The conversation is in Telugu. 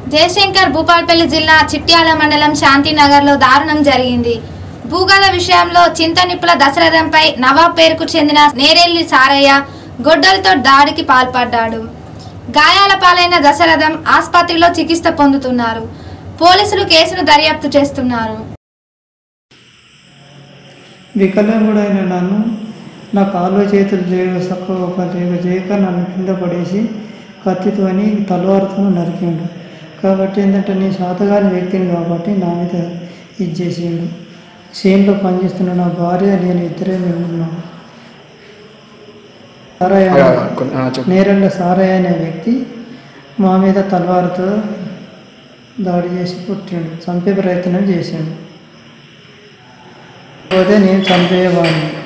జయశంకర్ భూపాల్పల్లి జిల్లా చిట్యాల మండలం శాంతినగర్లో దారుణం జరిగింది భూగోళ విషయంలో చింతనిప్పుల దశరథంపై నవాబ్ పేరుకు చెందిన నేరెల్లి సారయ్య గొడ్డలతో దాడికి పాల్పడ్డాడు గాయాల పాలైన దశరథం ఆసుపత్రిలో చికిత్స పొందుతున్నారు పోలీసులు కేసును దర్యాప్తు చేస్తున్నారు వికలాంగుడైన నన్ను నా కాళ్ళు చేతులు చేయక సక్కువ ఒక చేయక చేయక నన్ను కింద పడేసి కత్తితోని తలవారుతో నరికిండు కాబట్టి ఏంటంటే నేను శాతగాని వ్యక్తిని కాబట్టి నా మీద ఇది చేసిండు చేనులో పనిచేస్తున్న నా భార్య నేను ఇద్దరే మేము ఉన్నాం సారయ్య ఆ, కొన్- ఆ, చెప్పు నేరెళ్ళ సారయ్య అనే వ్యక్తి మా మీద తలవారుతో దాడి చేసి పుట్టిండు చంపే ప్రయత్నం చేసిండు పోతే నేను చంపేవాడిని